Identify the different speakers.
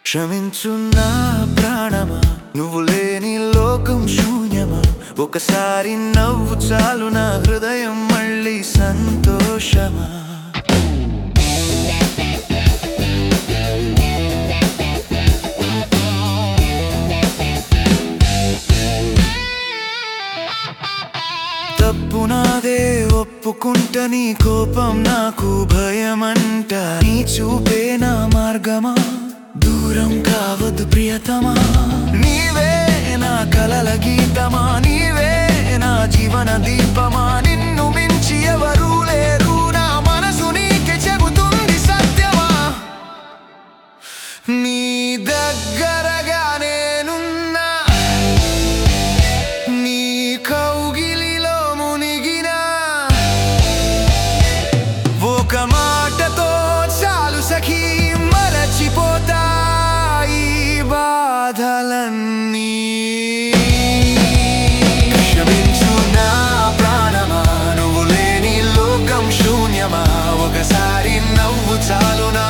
Speaker 1: క్షమించు నా ప్రాణమా నువ్వు లేని లోకం శూన్యమా ఒకసారి నవ్వు చాలు నా హృదయం మళ్ళీ సంతోషమా తప్పు నాదే ఒప్పుకుంట నీ కోపం నాకు భయమంట నీ చూపే నా మార్గమా దూరం కావద్దు ప్రియతమా నీవే నా కలల గీతమా నీవే నా జీవన దీపమా నిన్ను మించి ఎవరూ లేరు నా మనసు నీకే చెబుతుంది సత్యమా నీ దగ్గరగా నేనున్నా నీ కౌగిలిలో మునిగిన ఒక మాటతో చాలు సఖీ మరచిపోతా ఈ బాధలన్నీ క్షమించు నా ప్రాణమా నువ్వు లేని లోకం శూన్యమా ఒకసారి నవ్వు చాలు నా